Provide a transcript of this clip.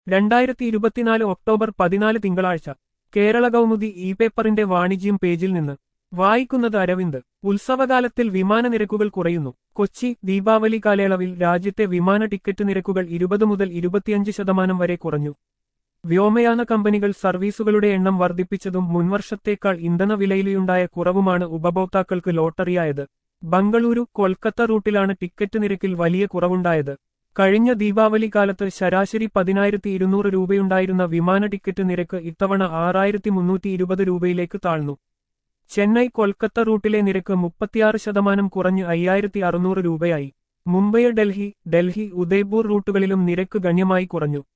രണ്ടായിരത്തി ഇരുപത്തിനാല് ഒക്ടോബർ പതിനാല് തിങ്കളാഴ്ച കേരള കൗമുദി ഇ പേപ്പറിന്റെ വാണിജ്യം പേജിൽ നിന്ന് വായിക്കുന്നത് അരവിന്ദ് ഉത്സവകാലത്തിൽ വിമാന നിരക്കുകൾ കുറയുന്നു കൊച്ചി ദീപാവലി കാലയളവിൽ രാജ്യത്തെ വിമാന ടിക്കറ്റ് നിരക്കുകൾ ഇരുപത് മുതൽ ഇരുപത്തിയഞ്ച് ശതമാനം വരെ കുറഞ്ഞു വ്യോമയാന കമ്പനികൾ സർവീസുകളുടെ എണ്ണം വർദ്ധിപ്പിച്ചതും മുൻവർഷത്തേക്കാൾ ഇന്ധന വിലയിലുണ്ടായ കുറവുമാണ് ഉപഭോക്താക്കൾക്ക് ലോട്ടറിയായത് ബംഗളൂരു കൊൽക്കത്ത റൂട്ടിലാണ് ടിക്കറ്റ് നിരക്കിൽ വലിയ കുറവുണ്ടായത് കഴിഞ്ഞ ദീപാവലി കാലത്ത് ശരാശരി പതിനായിരത്തി ഇരുന്നൂറ് രൂപയുണ്ടായിരുന്ന വിമാന ടിക്കറ്റ് നിരക്ക് ഇത്തവണ ആറായിരത്തി മുന്നൂറ്റി ഇരുപത് രൂപയിലേക്ക് താഴ്ന്നു ചെന്നൈ കൊൽക്കത്ത റൂട്ടിലെ നിരക്ക് മുപ്പത്തിയാറ് ശതമാനം കുറഞ്ഞ് അയ്യായിരത്തി അറുന്നൂറ് രൂപയായി മുംബൈ ഡൽഹി ഡൽഹി ഉദയ്പൂർ റൂട്ടുകളിലും നിരക്ക് ഗണ്യമായി കുറഞ്ഞു